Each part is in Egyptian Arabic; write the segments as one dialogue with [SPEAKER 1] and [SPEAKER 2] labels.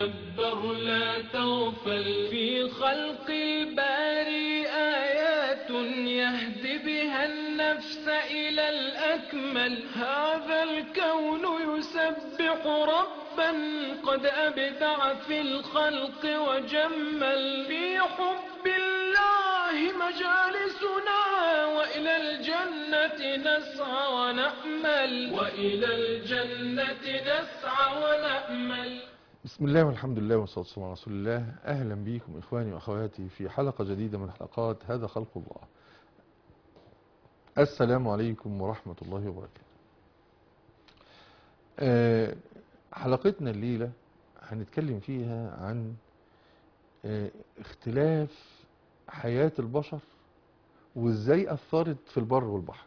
[SPEAKER 1] تدبر لا تغفل في خلق الباري آيات يهدي بها النفس إلى الأكمل هذا الكون يسبح ربا قد أبدع في الخلق وجمل في حب الله مجالسنا وإلى الجنة نسعى ونأمل وإلى الجنة نسعى ونأمل
[SPEAKER 2] بسم الله والحمد لله والصلاة والسلام على رسول الله أهلا بكم إخواني وأخواتي في حلقة جديدة من حلقات هذا خلق الله السلام عليكم ورحمة الله وبركاته آه، حلقتنا الليلة هنتكلم فيها عن آه، اختلاف حياة البشر وازاي أثرت في البر والبحر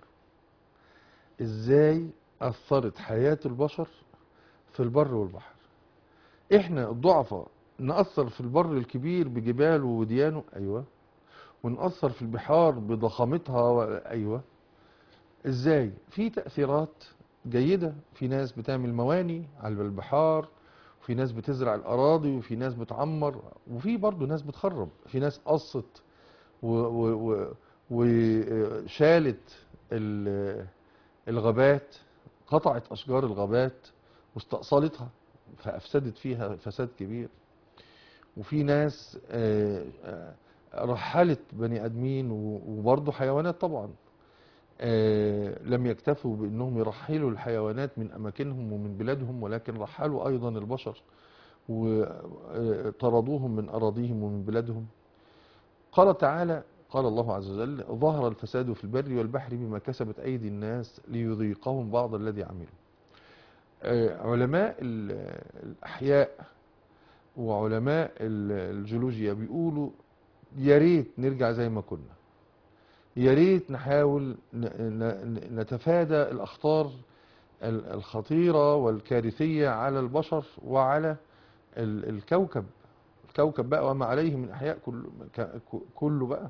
[SPEAKER 2] ازاي أثرت حياة البشر في البر والبحر احنا الضعفاء نأثر في البر الكبير بجباله ووديانه ايوه ونأثر في البحار بضخامتها و... ايوه ازاي في تأثيرات جيدة في ناس بتعمل مواني على البحار وفي ناس بتزرع الأراضي وفي ناس بتعمر وفي برضه ناس بتخرب في ناس قصت وشالت الغابات قطعت أشجار الغابات واستأصلتها فأفسدت فيها فساد كبير وفي ناس آه، آه، رحلت بني آدمين وبرضه حيوانات طبعا آه، لم يكتفوا بأنهم يرحلوا الحيوانات من أماكنهم ومن بلادهم ولكن رحلوا أيضا البشر وطردوهم من أراضيهم ومن بلادهم قال تعالى قال الله عز وجل ظهر الفساد في البر والبحر بما كسبت أيدي الناس ليذيقهم بعض الذي عملوا علماء الأحياء وعلماء الجيولوجيا بيقولوا يا ريت نرجع زي ما كنا يا ريت نحاول نتفادى الأخطار الخطيرة والكارثية على البشر وعلى الكوكب الكوكب بقى وما عليه من أحياء كله بقى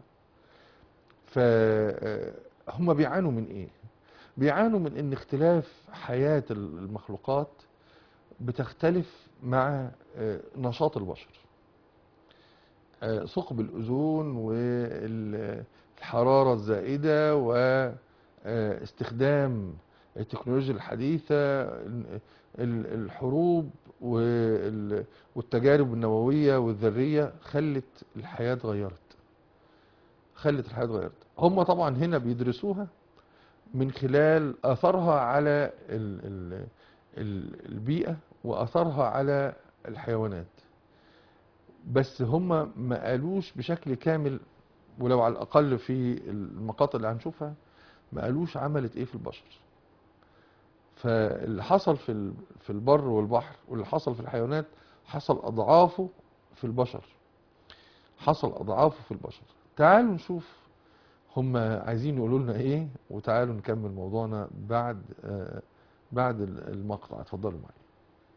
[SPEAKER 2] فهم بيعانوا من إيه بيعانوا من ان اختلاف حياة المخلوقات بتختلف مع نشاط البشر ثقب الأذون والحرارة الزائدة واستخدام التكنولوجيا الحديثة الحروب والتجارب النووية والذرية خلت الحياة اتغيرت خلت الحياة اتغيرت هم طبعا هنا بيدرسوها من خلال أثرها على البيئة وأثرها على الحيوانات بس هم ما قالوش بشكل كامل ولو على الأقل في المقاطع اللي هنشوفها ما قالوش عملت ايه في البشر فاللي حصل في في البر والبحر واللي حصل في الحيوانات حصل أضعافه في البشر حصل أضعافه في البشر تعالوا نشوف هم عايزين يقولوا لنا ايه وتعالوا نكمل موضوعنا بعد آه بعد المقطع اتفضلوا معي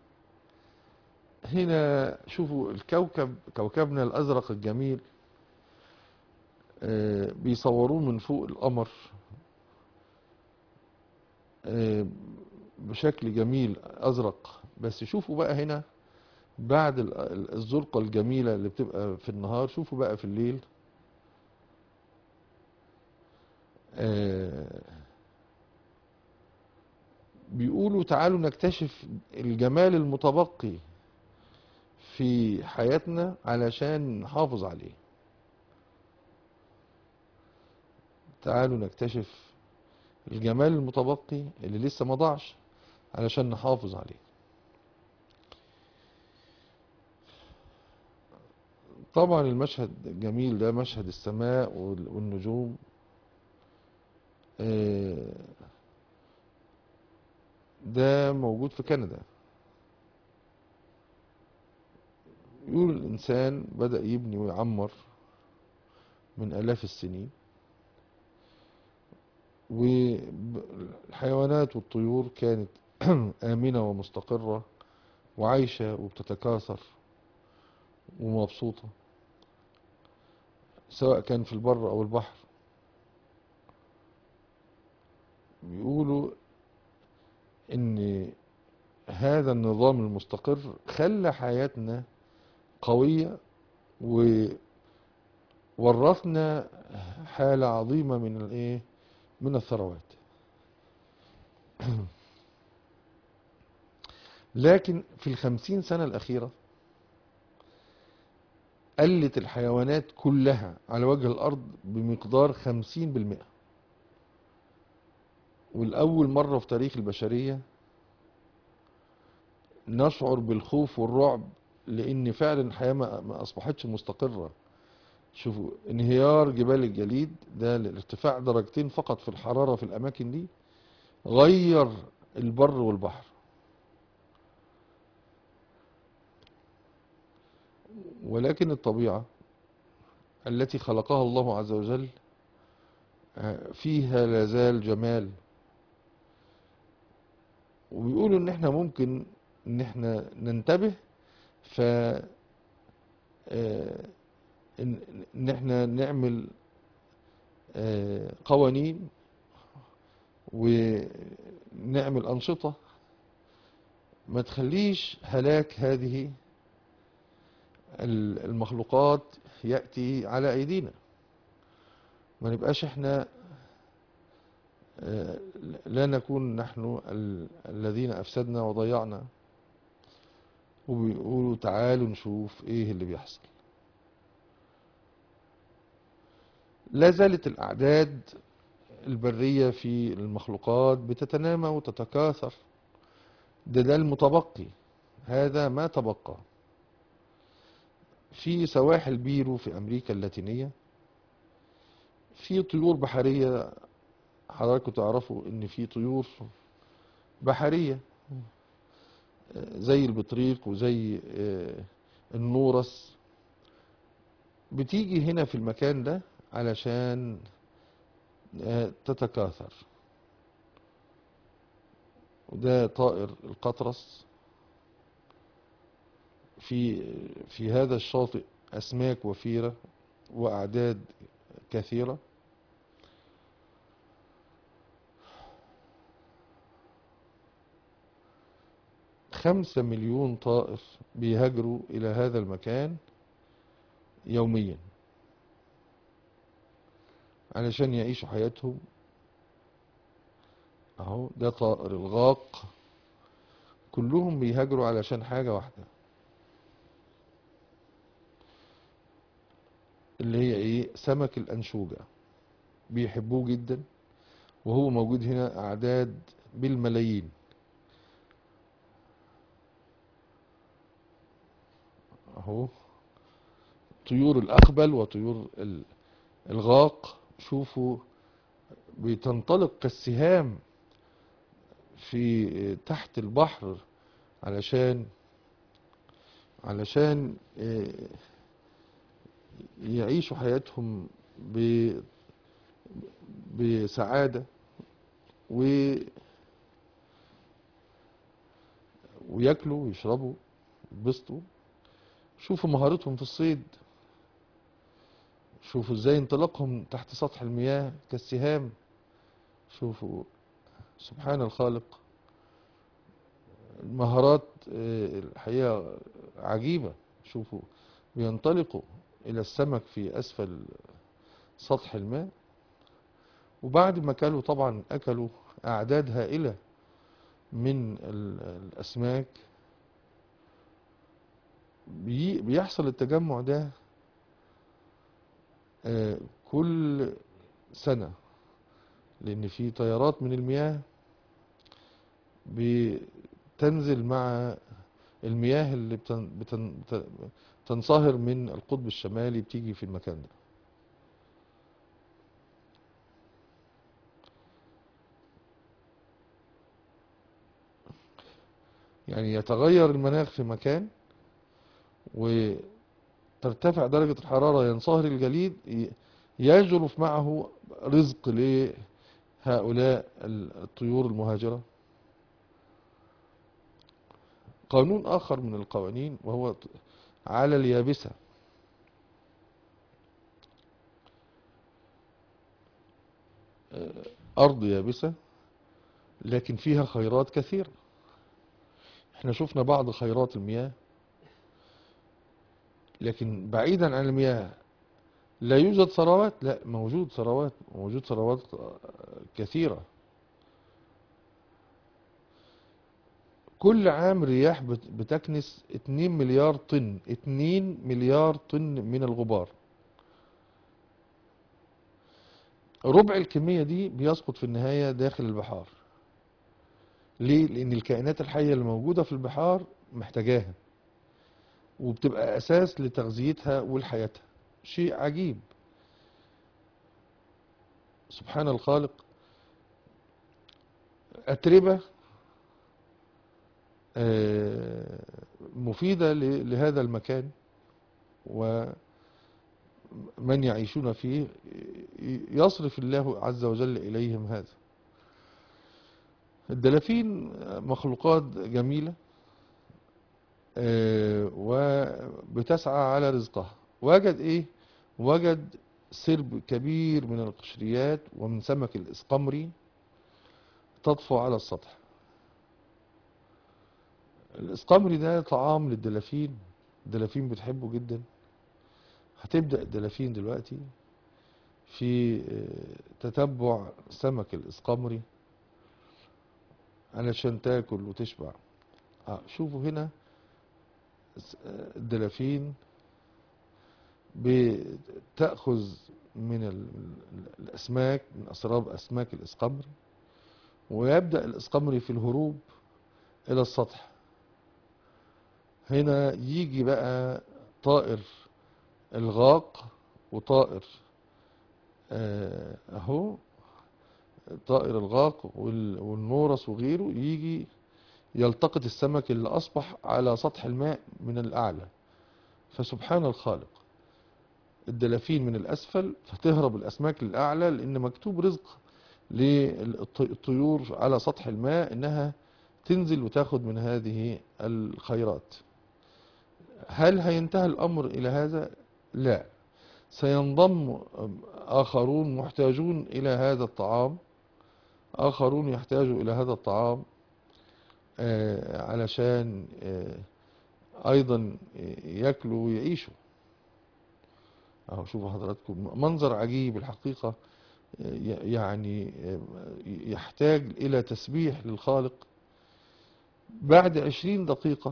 [SPEAKER 2] هنا شوفوا الكوكب كوكبنا الازرق الجميل آه بيصوروه من فوق القمر آه بشكل جميل ازرق بس شوفوا بقى هنا بعد الزرقة الجميلة اللي بتبقى في النهار شوفوا بقى في الليل بيقولوا تعالوا نكتشف الجمال المتبقي في حياتنا علشان نحافظ عليه تعالوا نكتشف الجمال المتبقي اللي لسه ما ضاعش علشان نحافظ عليه طبعا المشهد الجميل ده مشهد السماء والنجوم ده موجود في كندا يقول الإنسان بدأ يبني ويعمر من آلاف السنين والحيوانات والطيور كانت آمنة ومستقرة وعايشة وبتتكاثر ومبسوطة سواء كان في البر أو البحر بيقولوا ان هذا النظام المستقر خلى حياتنا قوية وورثنا حالة عظيمة من الايه من الثروات لكن في الخمسين سنة الأخيرة قلت الحيوانات كلها على وجه الأرض بمقدار خمسين بالمئة والأول مرة في تاريخ البشرية نشعر بالخوف والرعب لأن فعلا الحياة ما ما أصبحتش مستقرة شوفوا انهيار جبال الجليد ده الارتفاع درجتين فقط في الحرارة في الأماكن دي غير البر والبحر ولكن الطبيعة التي خلقها الله عز وجل آه، فيها لازال جمال وبيقولوا ان احنا ممكن ان احنا ننتبه ف آه، ان إن احنا نعمل آه، قوانين ونعمل أنشطة ما تخليش هلاك هذه ال- المخلوقات يأتي على أيدينا ما نبقاش احنا آه، لا نكون نحن ال- الذين أفسدنا وضيعنا وبيقولوا تعالوا نشوف ايه اللي بيحصل لا زالت الأعداد البرية في المخلوقات بتتنامى وتتكاثر ده ده المتبقي هذا ما تبقى في سواحل بيرو في أمريكا اللاتينية في طيور بحرية حضراتكم تعرفوا إن في طيور بحرية آه، زي البطريق وزي آه، النورس بتيجي هنا في المكان ده علشان آه، تتكاثر وده طائر القطرس في في هذا الشاطئ أسماك وفيرة وأعداد كثيرة خمسة مليون طائر بيهاجروا إلى هذا المكان يوميا علشان يعيشوا حياتهم اهو ده طائر الغاق كلهم بيهاجروا علشان حاجة واحدة اللي هي ايه سمك الأنشوجة بيحبوه جدا وهو موجود هنا أعداد بالملايين اهو طيور الأخبل وطيور ال- الغاق شوفوا بتنطلق كالسهام في تحت البحر علشان علشان آه، يعيشوا حياتهم ب- بسعادة و وياكلوا ويشربوا يتبسطوا شوفوا مهارتهم في الصيد شوفوا ازاي انطلاقهم تحت سطح المياه كالسهام شوفوا سبحان الخالق المهارات آه، الحقيقة عجيبة شوفوا بينطلقوا إلى السمك في أسفل سطح الماء وبعد ما كلوا طبعا أكلوا أعداد هائلة من ال- الأسماك بي- بيحصل التجمع ده آه، كل سنة لأن في تيارات من المياه بتنزل مع المياه اللي بتن بتن بت- تنصهر من القطب الشمالي بتيجي في المكان ده يعني يتغير المناخ في مكان وترتفع درجة الحرارة ينصهر الجليد ي- يجرف معه رزق لهؤلاء ال- الطيور المهاجرة قانون آخر من القوانين وهو ت- على اليابسة آه، أرض يابسة لكن فيها خيرات كثيرة احنا شفنا بعض خيرات المياه لكن بعيدا عن المياه لا يوجد ثروات لا موجود ثروات موجود ثروات كثيرة كل عام رياح بت- بتكنس 2 مليار طن 2 مليار طن من الغبار ربع الكمية دي بيسقط في النهاية داخل البحار ليه؟ لأن الكائنات الحية اللي موجودة في البحار محتاجاها وبتبقى أساس لتغذيتها ولحياتها شيء عجيب سبحان الخالق أتربة آه، مفيدة ل- لهذا المكان ومن يعيشون فيه يصرف الله عز وجل إليهم هذا الدلافين مخلوقات جميلة آه، وبتسعى على رزقها وجد ايه وجد سرب كبير من القشريات ومن سمك الاسقمري تطفو على السطح الاسقمري ده طعام للدلافين الدلافين بتحبه جدا هتبدأ الدلافين دلوقتي في آه، تتبع سمك الاسقمري علشان تاكل وتشبع آه، شوفوا هنا س- آه، الدلافين بتأخذ من ال- ال- الأسماك من أسراب أسماك الإسقمري ويبدأ الإسقمري في الهروب إلى السطح هنا يجي بقى طائر الغاق وطائر آه، أهو طائر الغاق وال- والنورس وغيره يجي يلتقط السمك اللي أصبح على سطح الماء من الأعلى فسبحان الخالق الدلافين من الأسفل فتهرب الأسماك للأعلى لأن مكتوب رزق للطيور على سطح الماء إنها تنزل وتاخد من هذه الخيرات هل هينتهي الأمر إلى هذا؟ لا سينضم آخرون محتاجون إلى هذا الطعام آخرون يحتاجوا إلى هذا الطعام آه، علشان آه، أيضا ياكلوا ويعيشوا أهو شوفوا حضراتكم منظر عجيب الحقيقة ي- يعني يحتاج إلى تسبيح للخالق بعد عشرين دقيقة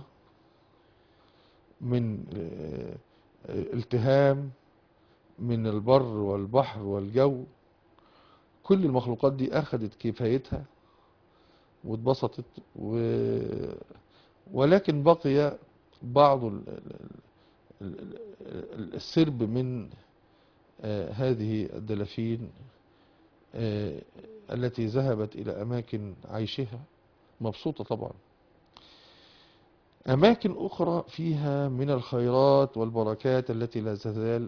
[SPEAKER 2] من آه، التهام من البر والبحر والجو كل المخلوقات دي أخذت كفايتها واتبسطت و... ولكن بقي بعض ال- ال- ال- ال- السرب من آه، هذه الدلافين آه، التي ذهبت إلى أماكن عيشها مبسوطة طبعا أماكن أخرى فيها من الخيرات والبركات التي لا تزال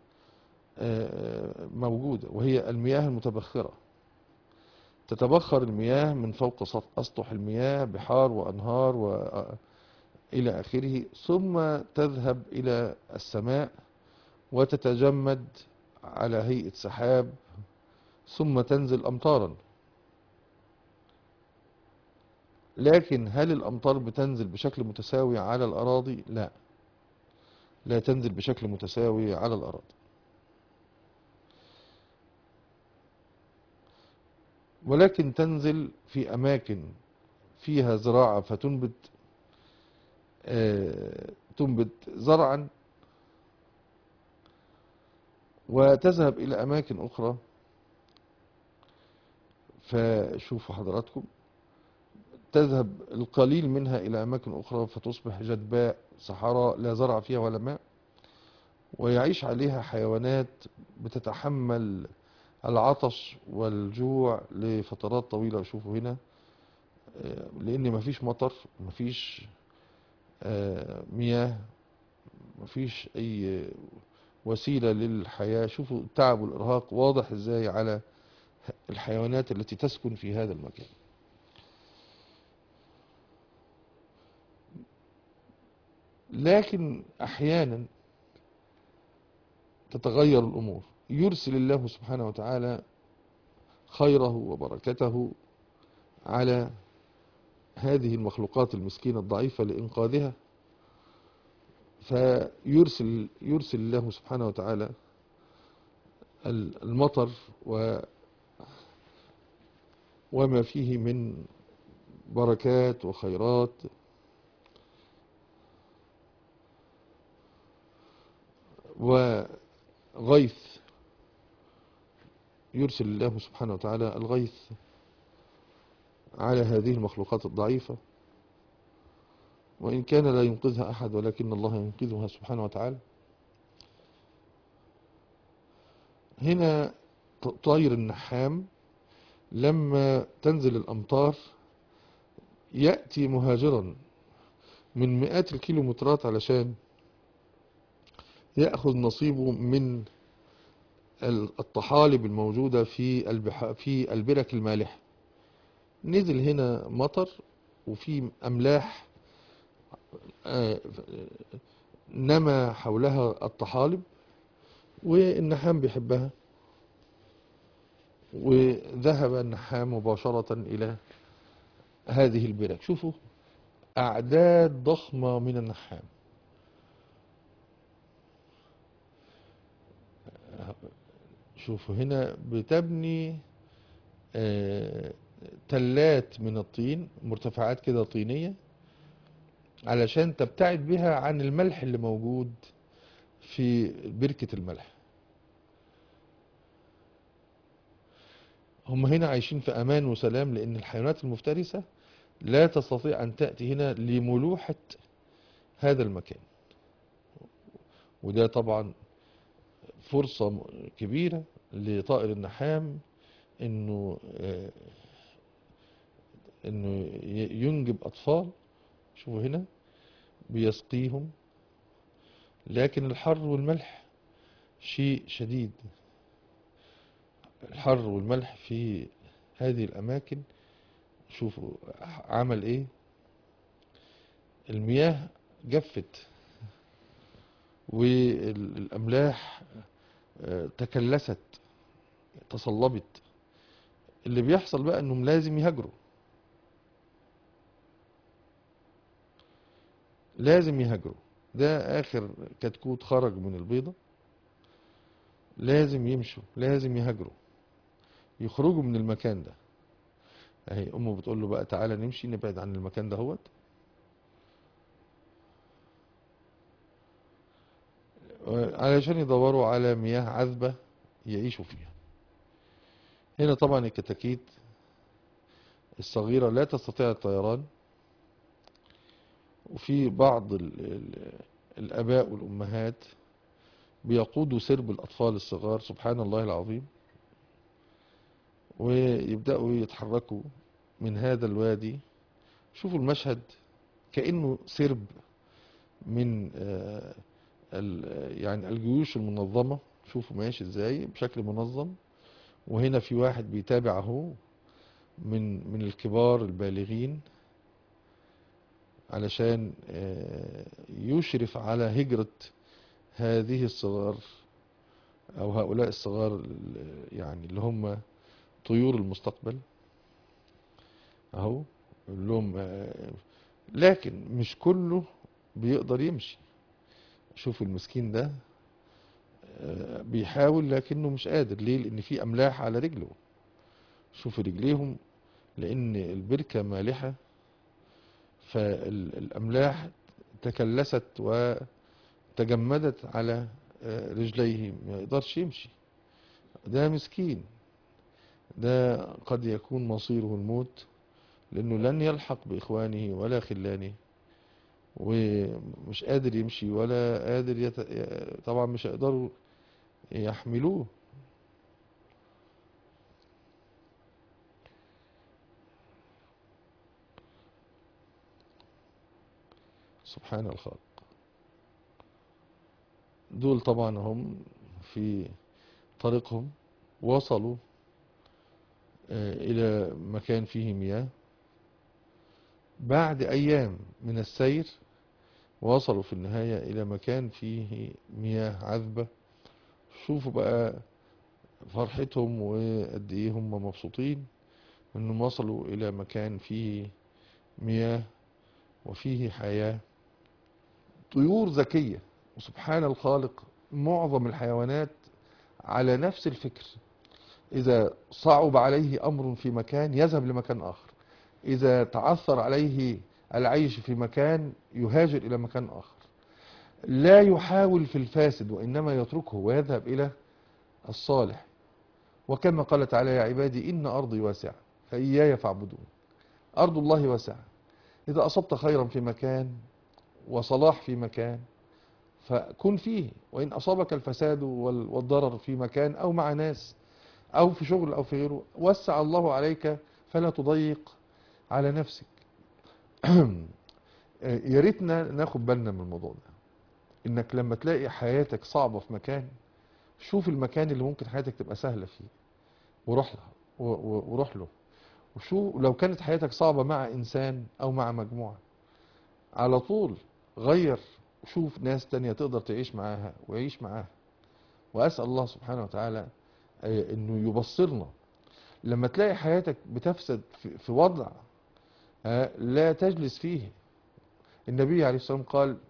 [SPEAKER 2] آه، موجودة وهي المياه المتبخرة تتبخر المياه من فوق سط- أسطح المياه بحار وأنهار وإلى آخره ثم تذهب إلى السماء وتتجمد على هيئة سحاب ثم تنزل أمطارا لكن هل الأمطار بتنزل بشكل متساوي على الأراضي؟ لا لا تنزل بشكل متساوي على الأراضي ولكن تنزل في أماكن فيها زراعة فتنبت آه، تنبت زرعا وتذهب إلى أماكن أخرى فشوفوا حضراتكم تذهب القليل منها إلى أماكن أخرى فتصبح جدباء صحراء لا زرع فيها ولا ماء ويعيش عليها حيوانات بتتحمل العطش والجوع لفترات طويلة شوفوا هنا آه، لأن مفيش مطر مفيش آه، مياه مفيش أي وسيلة للحياة شوفوا التعب والإرهاق واضح إزاي على الحيوانات التي تسكن في هذا المكان لكن أحيانا تتغير الأمور يرسل الله سبحانه وتعالى خيره وبركته على هذه المخلوقات المسكينة الضعيفة لإنقاذها فيرسل يرسل الله سبحانه وتعالى ال- المطر و وما فيه من بركات وخيرات وغيث يرسل الله سبحانه وتعالى الغيث على هذه المخلوقات الضعيفة وإن كان لا ينقذها أحد ولكن الله ينقذها سبحانه وتعالى هنا ط- طير النحام لما تنزل الأمطار يأتي مهاجرا من مئات الكيلومترات علشان يأخذ نصيبه من ال- الطحالب الموجودة في البح... في البرك المالحة نزل هنا مطر وفي أملاح آه، نما حولها الطحالب والنحام بيحبها وذهب النحام مباشرة إلى هذه البرك شوفوا أعداد ضخمة من النحام شوفوا هنا بتبني آه، تلات من الطين مرتفعات كده طينية علشان تبتعد بها عن الملح اللي موجود في بركة الملح هم هنا عايشين في أمان وسلام لأن الحيوانات المفترسة لا تستطيع أن تأتي هنا لملوحة هذا المكان وده طبعا فرصة م- كبيرة لطائر النحام انه آه، انه ي- ينجب اطفال شوفوا هنا بيسقيهم لكن الحر والملح شيء شديد الحر والملح في هذه الاماكن شوفوا عمل ايه المياه جفت والاملاح آه، تكلست تصلبت اللي بيحصل بقى انهم لازم يهاجروا لازم يهاجروا ده اخر كتكوت خرج من البيضة لازم يمشوا لازم يهاجروا يخرجوا من المكان ده اهي امه بتقول له بقى تعالى نمشي نبعد عن المكان ده هوت علشان يدوروا على مياه عذبة يعيشوا فيها هنا طبعا الكتاكيت الصغيرة لا تستطيع الطيران وفي بعض ال ال الآباء والأمهات بيقودوا سرب الأطفال الصغار سبحان الله العظيم ويبدأوا يتحركوا من هذا الوادي شوفوا المشهد كأنه سرب من آه، ال- يعني الجيوش المنظمة شوفوا ماشي ازاي بشكل منظم وهنا في واحد بيتابع اهو من من الكبار البالغين علشان آه، يشرف على هجرة هذه الصغار او هؤلاء الصغار ال- يعني اللي هم طيور المستقبل اهو يقول لهم آه، لكن مش كله بيقدر يمشي شوفوا المسكين ده آه، بيحاول لكنه مش قادر ليه لان في املاح على رجله شوفوا رجليهم لان البركة مالحة فالاملاح تكلست وتجمدت على آه، رجليه ما يقدرش يمشي ده مسكين ده قد يكون مصيره الموت لانه لن يلحق باخوانه ولا خلانه ومش قادر يمشي ولا قادر يت... طبعا مش هيقدروا يحملوه سبحان الخالق دول طبعا هم في طريقهم وصلوا آه، إلى مكان فيه مياه بعد أيام من السير وصلوا في النهاية إلى مكان فيه مياه عذبة شوفوا بقى فرحتهم وقد إيه هم مبسوطين إنهم وصلوا إلى مكان فيه مياه وفيه حياة طيور ذكية وسبحان الخالق معظم الحيوانات على نفس الفكر إذا صعب عليه أمر في مكان يذهب لمكان آخر إذا تعثر عليه العيش في مكان يهاجر إلى مكان آخر لا يحاول في الفاسد وإنما يتركه ويذهب إلى الصالح وكما قال تعالى يا عبادي إن أرضي واسعة فإياي فاعبدون أرض الله واسعة إذا أصبت خيرا في مكان وصلاح في مكان فكن فيه وإن أصابك الفساد وال- والضرر في مكان أو مع ناس أو في شغل أو في غيره وسع الله عليك فلا تضيق على نفسك يا ريتنا ناخد بالنا من الموضوع ده انك لما تلاقي حياتك صعبة في مكان شوف المكان اللي ممكن حياتك تبقى سهلة فيه وروح له و- و- وروح له وشو لو كانت حياتك صعبة مع انسان او مع مجموعة على طول غير شوف ناس تانية تقدر تعيش معاها ويعيش معاها واسأل الله سبحانه وتعالى آه، انه يبصرنا لما تلاقي حياتك بتفسد في في وضع آه، لا تجلس فيه النبي عليه الصلاة والسلام قال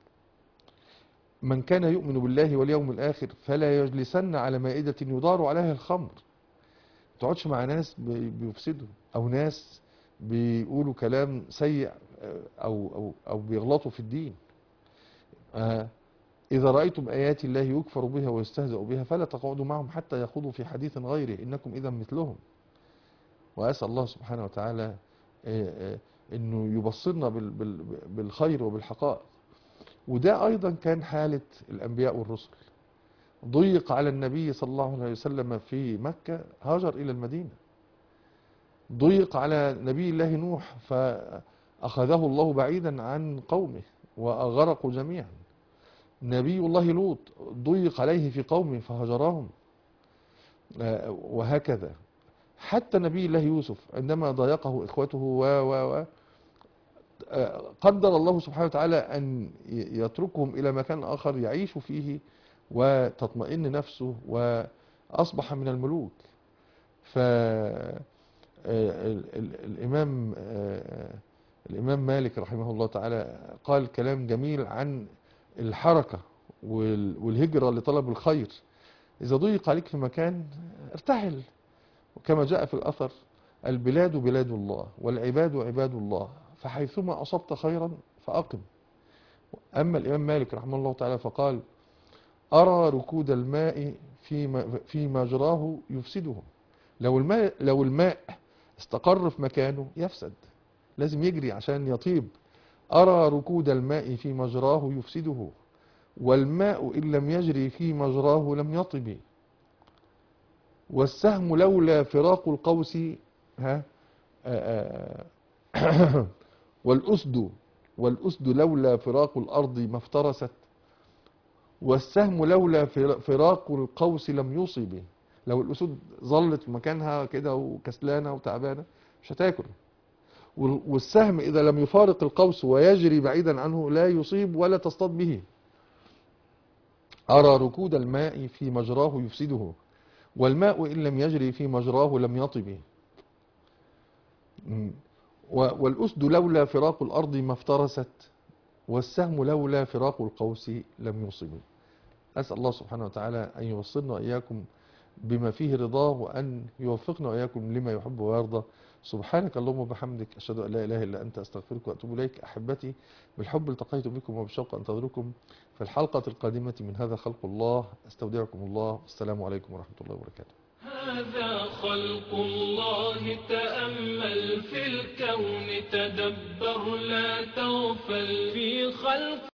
[SPEAKER 2] من كان يؤمن بالله واليوم الآخر فلا يجلسن على مائدة يدار عليها الخمر ما تقعدش مع ناس بي- بيفسدوا أو ناس بيقولوا كلام سيء آه، أو, أو, أو بيغلطوا في الدين آه، إذا رأيتم آيات الله يكفر بها ويستهزأ بها فلا تقعدوا معهم حتى يخوضوا في حديث غيره إنكم إذا مثلهم وأسأل الله سبحانه وتعالى آه، آه، إنه يبصرنا بال- بال- بالخير وبالحقائق وده أيضا كان حالة الأنبياء والرسل ضيق على النبي صلى الله عليه وسلم في مكة هاجر إلى المدينة ضيق على نبي الله نوح فأخذه الله بعيدا عن قومه وأغرقوا جميعا نبي الله لوط ضيق عليه في قومه فهجرهم آه، وهكذا حتى نبي الله يوسف عندما ضايقه إخوته و و و آه، قدر الله سبحانه وتعالى أن ي- يتركهم إلى مكان آخر يعيش فيه وتطمئن نفسه وأصبح من الملوك ف آه، ال- ال- الإمام آه، الإمام مالك رحمه الله تعالى قال كلام جميل عن الحركة وال- والهجرة لطلب الخير إذا ضيق عليك في مكان ارتحل وكما جاء في الأثر البلاد بلاد الله والعباد عباد الله فحيثما أصبت خيرا فأقم أما الإمام مالك رحمه الله تعالى فقال أرى ركود الماء في في مجراه يفسده لو الماء لو الماء استقر في مكانه يفسد لازم يجري عشان يطيب أرى ركود الماء في مجراه يفسده والماء إن لم يجري في مجراه لم يطب والسهم لولا فراق القوس ها آه، آه، والأسد والأسد لولا فراق الأرض ما افترست والسهم لولا فر- فراق القوس لم يصب لو الأسود ظلت في مكانها كده وكسلانة وتعبانة مش هتاكل وال- والسهم إذا لم يفارق القوس ويجري بعيدا عنه لا يصيب ولا تصطاد به أرى ركود الماء في مجراه يفسده والماء إن لم يجري في مجراه لم يطب م. و- والأسد لولا فراق الأرض ما افترست والسهم لولا فراق القوس لم يصب أسأل الله سبحانه وتعالى أن يوصلنا وإياكم بما فيه رضاه وأن يوفقنا وإياكم لما يحب ويرضى سبحانك اللهم وبحمدك أشهد أن لا إله إلا أنت أستغفرك وأتوب إليك أحبتي بالحب التقيت بكم وبالشوق أنتظركم في الحلقة القادمة من هذا خلق الله أستودعكم الله والسلام عليكم ورحمة الله وبركاته
[SPEAKER 1] هذا خلق الله تأمل في الكون تدبر لا تغفل في خلق